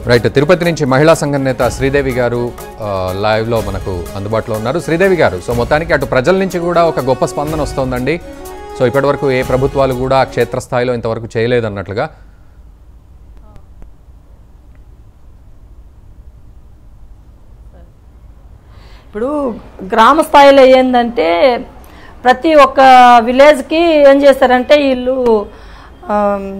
Right Tirupati నుంచి మహిళా సంఘం నేత శ్రీదేవి గారు ఆ, లైవ్లో మనకు అందుబాటులో ఉన్నారు శ్రీదేవి గారు సో మొత్తానికి అటు ప్రజల నుంచి కూడా ఒక గొప్ప స్పందన వస్తోందండి సో ఇప్పటివరకు ఏ ప్రభుత్వాలు కూడా క్షేత్రస్థాయిలో ఇంతవరకు చేయలేదన్నట్లుగా ఇప్పుడు గ్రామ స్థాయిలో ఏంటంటే ప్రతి ఒక్క విలేజ్కి ఏం చేస్తారంటే వీళ్ళు ఆమ్,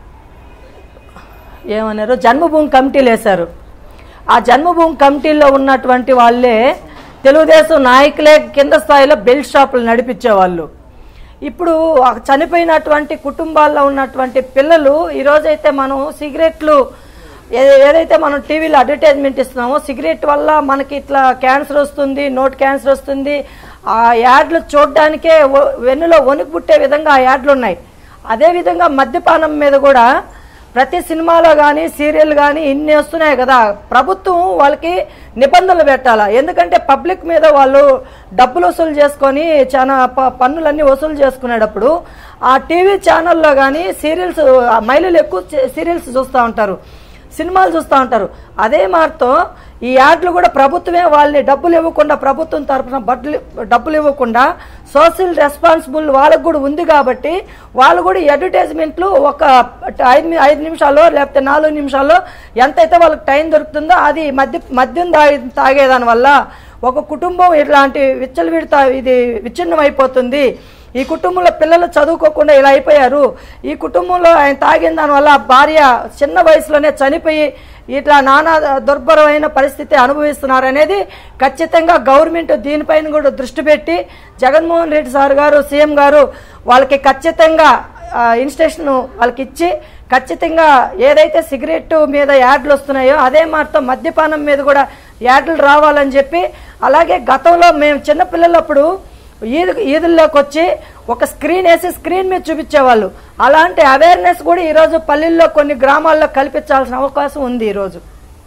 ఏమన్నారు జన్మభూమి కమిటీలు వేశారు ఆ జన్మభూమి కమిటీలో ఉన్నటువంటి వాళ్ళే తెలుగుదేశం నాయకులే కింద స్థాయిలో బెల్ట్ షాపులు నడిపించేవాళ్ళు ఇప్పుడు ఆ చనిపోయినటువంటి కుటుంబాల్లో ఉన్నటువంటి పిల్లలు ఈరోజైతే మనం సిగరెట్లు ఏ- ఏదైతే మనం టీవీలో అడ్వర్టైజ్మెంట్ ఇస్తున్నామో సిగరెట్ వల్ల మనకి ఇట్లా క్యాన్సర్ వస్తుంది నోట్ క్యాన్సర్ వస్తుంది ఆ యాడ్లు చూడడానికే ఒ- వెన్నులో వణుకు పుట్టే విధంగా ఆ యాడ్లు ఉన్నాయి అదేవిధంగా మద్యపానం మీద కూడా ప్రతి సినిమాలో కానీ సీరియల్ కానీ ఇన్ని వస్తున్నాయి కదా ప్రభుత్వం వాళ్ళకి నిబంధనలు పెట్టాలా ఎందుకంటే పబ్లిక్ మీద వాళ్ళు డబ్బులు వసూలు చేసుకొని చాలా ప- పన్నులన్నీ వసూలు చేసుకునేటప్పుడు ఆ టీవీ ఛానల్లో కానీ సీరియల్స్ ఆ మహిళలు ఎక్కువ చే- సీరియల్స్ చూస్తూ ఉంటారు సినిమాలు చూస్తూ ఉంటారు అదే మారితో ఈ యాడ్లు కూడా ప్రభుత్వమే వాళ్ళని డబ్బులు ఇవ్వకుండా ప్రభుత్వం తరఫున బడ్లు డబ్బులు ఇవ్వకుండా సోషల్ రెస్పాన్సిబుల్ వాళ్ళకు కూడా ఉంది కాబట్టి వాళ్ళు కూడా ఈ అడ్వర్టైజ్మెంట్లు ఒక ఐదు ని- ఐదు నిమిషాల్లో లేకపోతే నాలుగు నిమిషాల్లో ఎంతైతే వాళ్ళకి టైం దొరుకుతుందో అది మద్య మద్యం తాగే తాగేదాని వల్ల ఒక కుటుంబం ఇట్లాంటి విచ్చలవిడిత ఇది విచ్ఛిన్నం అయిపోతుంది ఈ కుటుంబంలో పిల్లలు చదువుకోకుండా ఇలా అయిపోయారు ఈ కుటుంబంలో ఆయన తాగిన దానివల్ల భార్య చిన్న వయసులోనే చనిపోయి ఇట్లా నానా దుర్భరమైన పరిస్థితి అనుభవిస్తున్నారు అనేది ఖచ్చితంగా గవర్నమెంట్ దీనిపైన కూడా దృష్టి పెట్టి జగన్మోహన్ రెడ్డి సార్ గారు సీఎం గారు వాళ్ళకి ఖచ్చితంగా ఆ, ఇన్స్ట్రక్షన్ వాళ్ళకి ఇచ్చి ఖచ్చితంగా ఏదైతే సిగరెట్ మీద యాడ్లు వస్తున్నాయో అదే మాత్రం మద్యపానం మీద కూడా యాడ్లు రావాలని చెప్పి అలాగే గతంలో మేము చిన్నపిల్లలప్పుడు ఈద్ ఈదుల్లోకి వచ్చి ఒక స్క్రీన్ వేసి స్క్రీన్ మీద చూపించేవాళ్ళు అలాంటి అవేర్నెస్ కూడా ఈరోజు పల్లెల్లో కొన్ని గ్రామాల్లో కల్పించాల్సిన అవకాశం ఉంది ఈరోజు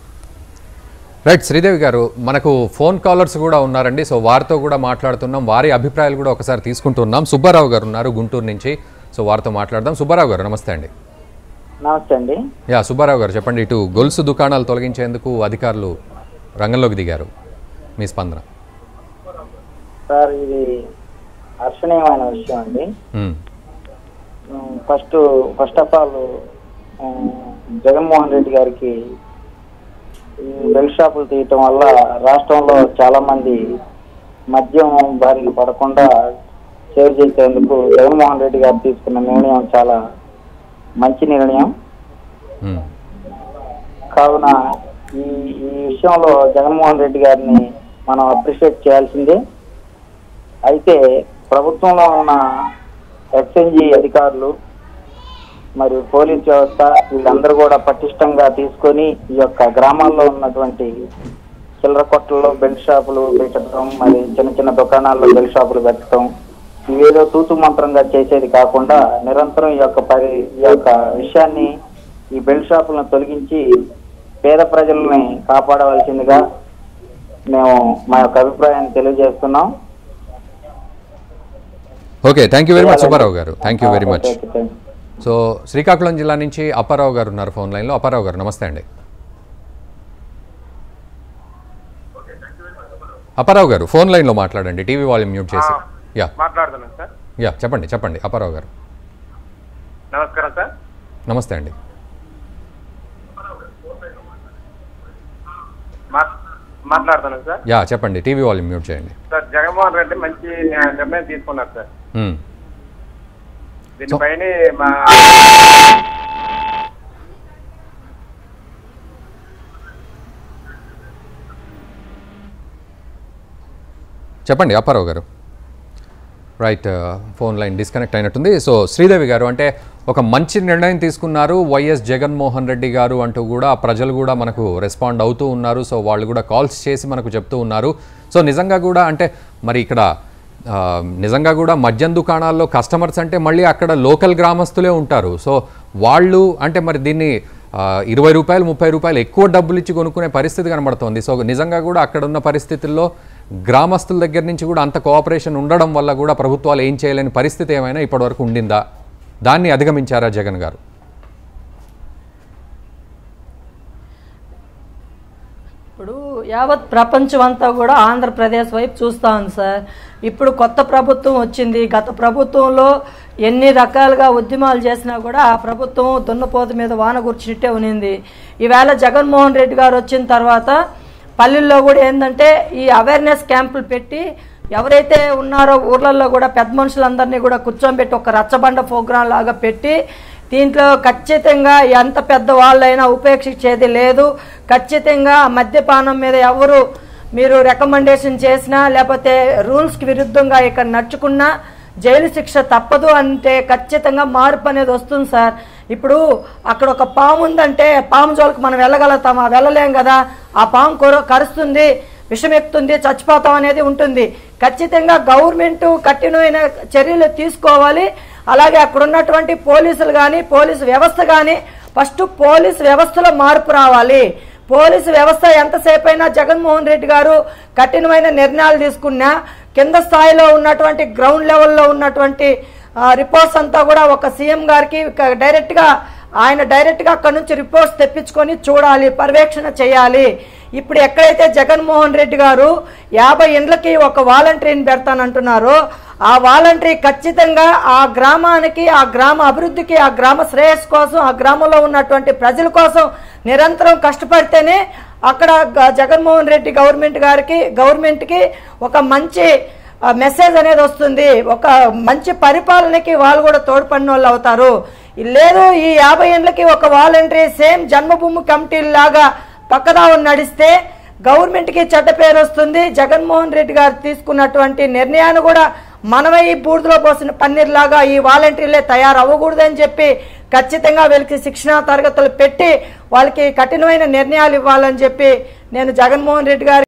రైట్ శ్రీదేవి గారు మనకు ఫోన్ కాలర్స్ కూడా ఉన్నారండి సో వారితో కూడా మాట్లాడుతున్నాం వారి అభిప్రాయాలు కూడా ఒకసారి తీసుకుంటున్నాం సుబ్బారావు గారు ఉన్నారు గుంటూరు నుంచి సో వారితో మాట్లాడదాం సుబ్బారావు గారు నమస్తే అండి నమస్తే అండి యా సుబ్బారావు గారు చెప్పండి ఇటు గొలుసు దుకాణాలు తొలగించేందుకు అధికారులు రంగంలోకి దిగారు మీ స్పందన సార్ ఇది హర్షణీయమైన విషయం అండి hmm. First first of all Jaganmohan Reddy గారికి ఈ బెల్ షాపులు తీయటం వల్ల రాష్ట్రంలో చాలా మంది మద్యం బారిన పడకుండా సేవ్ చేసేందుకు జగన్మోహన్ రెడ్డి గారు తీసుకున్న నిర్ణయం చాలా మంచి నిర్ణయం మ్మ్. కావున ఈ ఈ విషయంలో జగన్మోహన్ రెడ్డి గారిని మనం అప్రిషియేట్ చేయాల్సిందే అయితే ప్రభుత్వంలో ఉన్న ఎక్స్ఎన్జి అధికారులు మరియు పోలీస్ వ్యవస్థ వీళ్ళందరూ కూడా పటిష్టంగా తీసుకొని ఈ యొక్క గ్రామాల్లో ఉన్నటువంటి చిల్లర కొట్టల్లో బెల్ట్ షాపులు పెట్టడం మరి చిన్న చిన్న దుకాణాల్లో బెల్ట్ షాపులు పెట్టడం ఇవేదో తూతు మంత్రంగా చేసేది కాకుండా నిరంతరం ఈ యొక్క పరి ఈ యొక్క విషయాన్ని ఈ బెల్ట్ షాపులను తొలగించి పేద ప్రజల్ని కాపాడవలసిందిగా మేము మా యొక్క అభిప్రాయాన్ని తెలియజేస్తున్నాం okay thank you very much Subbarao గారు thank you very much okay, okay, thanks. So Srikakulam జిల్లా నుంచి అప్పారావు గారు ఉన్నారు ఫోన్ లైన్లో అప్పారావు గారు నమస్తే అండి అప్పారావు గారు ఫోన్ లైన్లో మాట్లాడండి టీవీ వాల్యూమ్ మ్యూట్ చేసి యా మాట్లాడుతున్నాను సార్ యా చెప్పండి చెప్పండి అప్పారావు గారు నమస్కారం సార్ నమస్తే అండి మా- మాట్లాడుతున్నాను సార్ యా చెప్పండి టీవీ వాల్యూమ్ మ్యూట్ చేయండి సార్ జగన్మోహన్ రెడ్డి మంచి న్యా- నిర్ణయం తీసుకున్నారు సార్ మ్మ్. దీనిపైన మా చెప్పండి అప్పారావు గారు రైట్ ఫోన్ లైన్ డిస్కనెక్ట్ అయినట్టుంది సో శ్రీదేవి గారు అంటే ఒక మంచి నిర్ణయం తీసుకున్నారు వైఎస్ జగన్మోహన్ రెడ్డి గారు అంటూ కూడా ప్రజలు కూడా మనకు రెస్పాండ్ అవుతూ ఉన్నారు సో వాళ్ళు కూడా కాల్స్ చేసి మనకు చెప్తూ ఉన్నారు సో నిజంగా కూడా అంటే మరి ఇక్కడ ఆ, నిజంగా కూడా మద్యం దుకాణాల్లో కస్టమర్స్ అంటే మళ్ళీ అక్కడ లోకల్ గ్రామస్తులే ఉంటారు సో వాళ్ళు అంటే మరి దీన్ని ఆ, ఇరవై రూపాయలు ముప్పై రూపాయలు ఎక్కువ డబ్బులు ఇచ్చి కొనుక్కునే పరిస్థితి కనబడుతోంది సో నిజంగా కూడా అక్కడ ఉన్న పరిస్థితుల్లో గ్రామస్తుల దగ్గర నుంచి కూడా అంత కోఆపరేషన్ ఉండడం వల్ల కూడా ప్రభుత్వాలు ఏం చేయలేని పరిస్థితి ఏమైనా ఇప్పటివరకు ఉండిందా దాన్ని అధిగమించారా జగన్ గారు యావత్ ప్రపంచం అంతా కూడా ఆంధ్రప్రదేశ్ వైపు చూస్తూ ఉంది సార్ ఇప్పుడు కొత్త ప్రభుత్వం వచ్చింది గత ప్రభుత్వంలో ఎన్ని రకాలుగా ఉద్యమాలు చేసినా కూడా ఆ ప్రభుత్వం దున్నపోతు మీద వాన కూర్చుంటే ఉనింది ఈవేళ జగన్మోహన్ రెడ్డి గారు వచ్చిన తర్వాత పల్లెల్లో కూడా ఏంటంటే ఈ అవేర్నెస్ క్యాంపులు పెట్టి ఎవరైతే ఉన్నారో ఊర్లలో కూడా పెద్ద మనుషులందరినీ కూడా కూర్చోబెట్టి ఒక రచ్చబండ ప్రోగ్రాం లాగా పెట్టి దీంట్లో ఖచ్చితంగా ఎంత పెద్ద వాళ్ళైనా ఉపేక్షించేది లేదు ఖచ్చితంగా మద్యపానం మీద ఎవరు మీరు రికమెండేషన్ చేసినా లేకపోతే రూల్స్కి విరుద్ధంగా ఇక్కడ నడుచుకున్నా జైలు శిక్ష తప్పదు అంటే ఖచ్చితంగా మార్పు అనేది వస్తుంది సార్ ఇప్పుడు అక్కడ ఒక పాము ఉందంటే పాము జోలికి మనం వెళ్ళగలుగుతామా వెళ్ళలేం కదా ఆ పాము కొర కరుస్తుంది విషం ఎక్కుతుంది చచ్చిపోతాం అనేది ఉంటుంది ఖచ్చితంగా గవర్నమెంట్ కఠినమైన చర్యలు తీసుకోవాలి అలాగే అక్కడ ఉన్నటువంటి పోలీసులు కానీ పోలీసు వ్యవస్థ కానీ ఫస్ట్ పోలీసు వ్యవస్థలో మార్పు రావాలి పోలీసు వ్యవస్థ ఎంతసేపు అయినా జగన్మోహన్ రెడ్డి గారు కఠినమైన నిర్ణయాలు తీసుకున్నా కింద స్థాయిలో ఉన్నటువంటి గ్రౌండ్ లెవెల్లో ఉన్నటువంటి ఆ, రిపోర్ట్స్ అంతా కూడా ఒక సీఎం గారికి ఇక డైరెక్ట్గా ఆయన డైరెక్ట్గా అక్కడ నుంచి రిపోర్ట్స్ తెప్పించుకొని చూడాలి పర్యవేక్షణ చేయాలి ఇప్పుడు ఎక్కడైతే జగన్మోహన్ రెడ్డి గారు యాభై ఇండ్లకి ఒక వాలంటీర్ని పెడతానంటున్నారో ఆ వాలంటరీ ఖచ్చితంగా ఆ గ్రామానికి ఆ గ్రామ అభివృద్ధికి ఆ గ్రామ శ్రేయస్ కోసం ఆ గ్రామంలో ఉన్నటువంటి ప్రజల కోసం నిరంతరం కష్టపడితేనే అక్కడ గ- జగన్మోహన్ రెడ్డి గవర్నమెంట్ గారికి గవర్నమెంట్కి ఒక మంచి ఆ, మెసేజ్ అనేది వస్తుంది ఒక మంచి పరిపాలనకి వాళ్ళు కూడా తోడ్పడిన వాళ్ళు అవుతారు లేదు ఈ యాభై ఏళ్ళకి ఒక వాలంటరీ సేమ్ జన్మభూమి కమిటీ లాగా పక్కదావ నడిస్తే గవర్నమెంట్కి చెడ్డ పేరు వస్తుంది జగన్మోహన్ రెడ్డి గారు తీసుకున్నటువంటి నిర్ణయాన్ని కూడా మనమే ఈ బూడిదలో పోసిన పన్నీర్లాగా ఈ వాలంటీర్లే తయారవ్వకూడదని చెప్పి ఖచ్చితంగా వీళ్ళకి శిక్షణా తరగతులు పెట్టి వాళ్ళకి కఠినమైన నిర్ణయాలు ఇవ్వాలని చెప్పి నేను జగన్మోహన్ రెడ్డి గారి